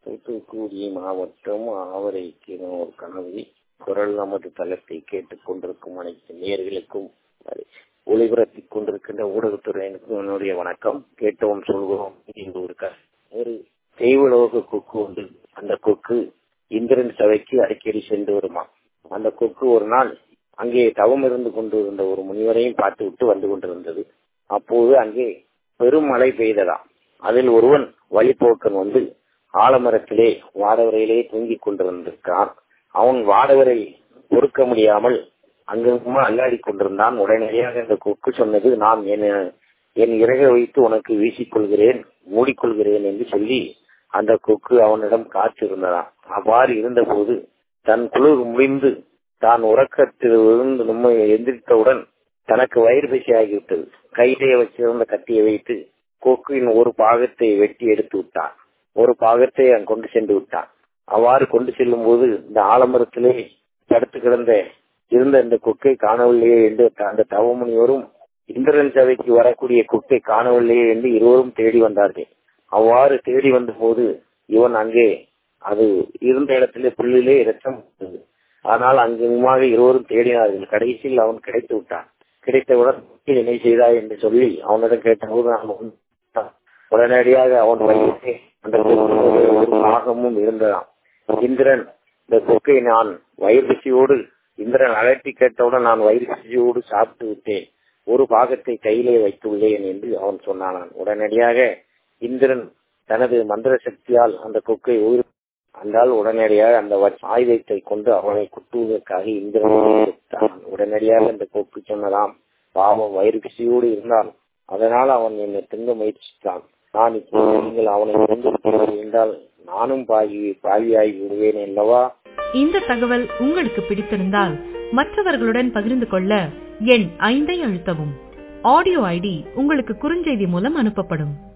தூத்துக்குடி மாவட்டம் ஆவரைக்கு ஒரு கனவு குரல் நமது தளத்தை கேட்டுக் கொண்டிருக்கும் அனைத்து நேர்களுக்கும் ஒளிபரப்பிக் கொண்டிருக்கின்ற ஊடகத்துறையினருக்கு என்னுடைய வணக்கம் கேட்டோம் சொல்கிறோம் இது ஒரு க- ஒரு தெய்வலோக கொக்கு உண்டு அந்த கொக்கு இந்திரன் சபைக்கு அடிக்கடி சென்று வருமா அந்த கொக்கு ஒரு நாள் அங்கே தவம் இருந்து கொண்டிருந்த ஒரு முனிவரையும் பார்த்து விட்டு வந்து கொண்டிருந்தது அப்போது அங்கே பெரும் மழை பெய்ததா அதில் ஒருவன் வழிபோக்கன் வந்து ஆலமரத்திலே வாடவரையிலே தூங்கிக் கொண்டிருந்திருக்கான் அவன் வாடவரை பொறுக்க முடியாமல் அங்கங்குமா அல்லாடி கொண்டிருந்தான் உடனடியாக அந்த கொக்கு சொன்னது நான் என் என் இறகை வைத்து உனக்கு வீசிக்கொள்கிறேன் மூடிக்கொள்கிறேன் என்று சொல்லி அந்த கொக்கு அவனிடம் காத்திருந்ததாம் அவ்வாறு இருந்தபோது தன் குளிர் முடிந்து தான் உறக்கத்தில் விழுந்து நம்ம எந்திரித்தவுடன் தனக்கு வயிறு பசி ஆகிவிட்டது கையிலே வச்சிருந்த கத்தியை வைத்து கொக்கின் ஒரு பாகத்தை வெட்டி எடுத்து விட்டான் ஒரு பாகத்தை அவன் கொண்டு சென்று விட்டான் அவ்வாறு கொண்டு செல்லும் போது இந்த ஆலமரத்திலே தடுத்து கிடந்த இருந்த இந்த கொக்கை காணவில்லையே என்று அந்த தவமுனிவரும் இந்திரன் சபைக்கு வரக்கூடிய கொக்கை காணவில்லையே என்று இருவரும் தேடி வந்தார்கள் அவ்வாறு தேடி வந்த போது இவன் அங்கே அது இருந்த இடத்திலே புல்லிலே இரத்தம் இருந்தது. ஆனால் அங்குமாக இருவரும் தேடினார்கள் கடைசியில் அவன் கிடைத்து விட்டான் கிடைத்தவுடன் என்ன செய்தாய் என்று சொல்லி அவனிடம் கேட்டபோது நான் உன் உடனடியாக அவன் வயிற்றிலே அந்த கொக்கிலே ஒரு பாகமும் இருந்ததாம் இந்திரன் இந்த கொக்கை நான் வயிறு பசியோடு இந்திரன் அலட்டி கேட்டவுடன் நான் வயிறு பசியோடு சாப்பிட்டு விட்டேன் ஒரு பாகத்தை கையிலே வைத்துள்ளேன் என்று அவன் சொன்னானான் உடனடியாக இந்திரன் தனது மந்திர சக்தியால் அந்த கொக்கை உயிர் அந்தால் உடனடியாக அந்த வ- ஆயுதத்தை கொண்டு அவனை குட்டுவதற்காக இந்திரன் கொடுத்தான். உடனடியாக அந்த கொக்கு சொன்னதாம் பாவம் வயிறு பிசியோடு இருந்தான் அதனால் அவன் என்னை திங்க முயற்சித்தான் நான் இப்போது நீங்கள் அவனை கொண்டு விட்டீர்கள் என்றால் நானும் பாவி பாவியாகி விடுவேன் அல்லவா இந்த தகவல் உங்களுக்கு பிடித்திருந்தால் மற்றவர்களுடன் பகிர்ந்து கொள்ள எண் ஐந்தை அழுத்தவும் ஆடியோ ஐடி உங்களுக்கு குறுஞ்செய்தி மூலம் அனுப்பப்படும்